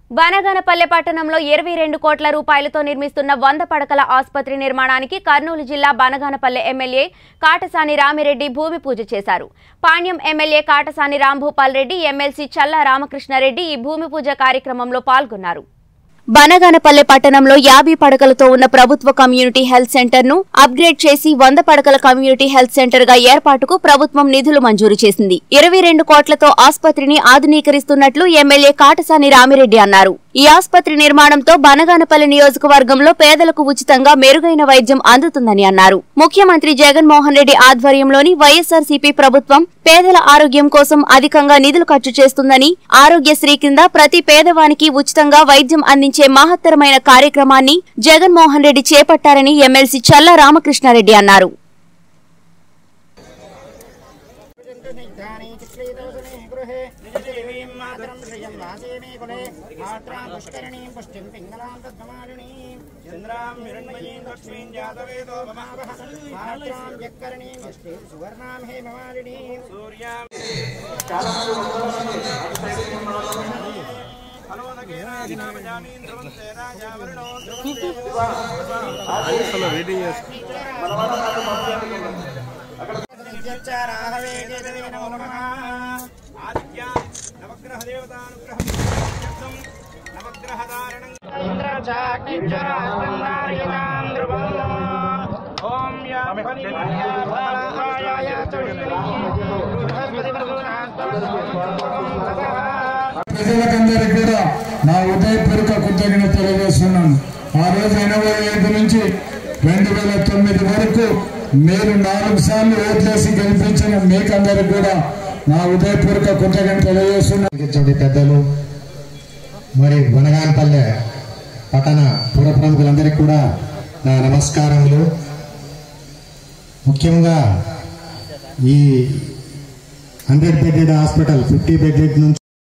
బనగానపల్లె పట్టణంలో ఇరవై రెండు కోట్ల రూపాయలతో నిర్మిస్తున్న వంద పడకల ఆసుపత్రి నిర్మాణానికి కర్నూలు జిల్లా బనగానపల్లె ఎమ్మెల్యే కాటసాని రామిరెడ్డి భూమి పూజ చేశారు పాణ్యం ఎమ్మెల్యే కాటసాని రాంభూపాల్ రెడ్డి ఎమ్మెల్సీ చల్లా రామకృష్ణారెడ్డి ఈ భూమి పూజ కార్యక్రమంలో పాల్గొన్నారు బనగానపల్లె పట్టణంలో యాభై పడకలతో ఉన్న ప్రభుత్వ కమ్యూనిటీ హెల్త్ సెంటర్ ను అప్గ్రేడ్ చేసి వంద పడకల కమ్యూనిటీ హెల్త్ సెంటర్ గా ఏర్పాటుకు ప్రభుత్వం నిధులు మంజూరు చేసింది ఇరవై రెండు కోట్లతో ఆసుపత్రిని ఆధునీకరిస్తున్నట్లు ఎమ్మెల్యే కాటసాని రామిరెడ్డి అన్నారు ఈ ఆసుపత్రి నిర్మాణంతో బనగానపల్లి నియోజకవర్గంలో పేదలకు ఉచితంగా మెరుగైన వైద్యం అందుతుందని అన్నారు ముఖ్యమంత్రి జగన్మోహన్ రెడ్డి ఆధ్వర్యంలోని వైఎస్ఆర్సీపీ ప్రభుత్వం పేదల ఆరోగ్యం కోసం అధికంగా నిధులు ఖర్చు చేస్తుందని ఆరోగ్యశ్రీ కింద ప్రతి పేదవానికి ఉచితంగా వైద్యం అందించే మహత్తరమైన కార్యక్రమాన్ని జగన్మోహన్ రెడ్డి చేపట్టారని ఎమ్మెల్సీ చల్లా రామకృష్ణారెడ్డి అన్నారు निग्धानि चिक्रीदोषणे गृहे निजदेवीं मातरं श्रियं वासे मे कुले मात्रां पुष्करणीं पुष्टिं पिङ्गलां तद्भमालिनीं चन्द्रां हिरण्मयीं लक्ष्मीं जातवेदो ममावह मात्रां यक्करणीं पुष्टिं सुवर्णां हेममालिनीं सूर्यां రాహవే కేతవే నమో నమః ఆదిత్య నవగ్రహ దేవతానుగ్రహం నవగ్రహ ధారణం ఇంద్రచాకించరాస్తందారితాం ధ్రువం ఓం యా ఫలియాయ బృహస్పతి ప్రజలకందరికీ కూడా నా ఉదయపూర్వక కృతజ్ఞత తెలియజేస్తున్నాను ఆ రోజు ఎనభై ఐదు నుంచి రెండు వేల తొమ్మిది వరకు మీరు నాలుగు సార్లు ఓట్లేసి గెలిపించిన మీకందరికి కూడా నా ఉదయపూర్వక కృతజ్ఞత తెలియజేస్తున్నాను చూడండి పెద్దలు మరి వనగానపల్లె పట్టణ పుర ప్రముఖులందరికీ కూడా నా నమస్కారములు ముఖ్యంగా ఈ hundred bedded hospital fifty bedded నుంచి